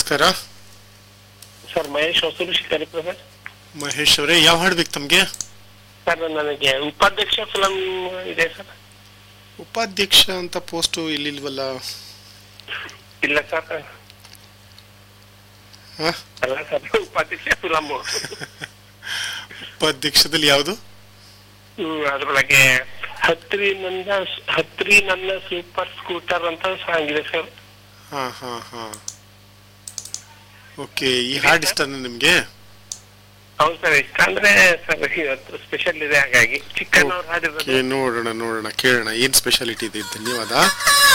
ನಮಸ್ಕಾರ sir Mahesh Hosur Shikaripura sir Mahesh ಅವರೇ ಯಾವ ಹಾಡು ಬೇಕು ತಮಗೆ ಸರ್ ನನಗೆ ಉಪಾಧ್ಯಕ್ಷ ಫಿಲಂ ಇದೆ ಸರ್ ಉಪಾಧ್ಯಕ್ಷ ಅಂತ ಪೋಸ್ಟು ಇಲ್ಲಿಲ್ವಲ್ಲ ಇಲ್ಲ ಸರ್ ಹಾ? ಅಲ್ಲ ಸರ್ ಉಪಾಧ್ಯಕ್ಷ ಫಿಲಂ ಉಪಾಧ್ಯಕ್ಷದಲ್ಲಿ ಯಾವುದು ಅದ್ರೊಳಗೆ ಹತ್ರಿ ನನ್ನ ಹತ್ರಿ ನನ್ನ ಸೂಪರ್ ಸ್ಕೂಟರ್ ಅಂತ ಸಾಂಗ್ ಇದೆ ಸರ್ ಹಾ ಹಾ ಹಾ ಓಕೆ ಈ ಹಾಡು ಇಷ್ಟನಾ ನಿಮ್ಗೆ ಹೌದು ಸರ್ ಇಷ್ಟ ಅಂದ್ರೆ ಸರ್ ಇವತ್ತು ಸ್ಪೆಷಲ್ ಇದೆ ಹಾಗಾಗಿ ಚಿಕ್ಕಣ್ಣವ್ರು ಹಾಡಿರೋದು ಓಕೆ ನೋಡೋಣ ನೋಡೋಣ ಕೇಳೋಣ ಏನ್ ಸ್ಪೆಷಾಲಿಟಿ ಇದೆ ಧನ್ಯವಾದ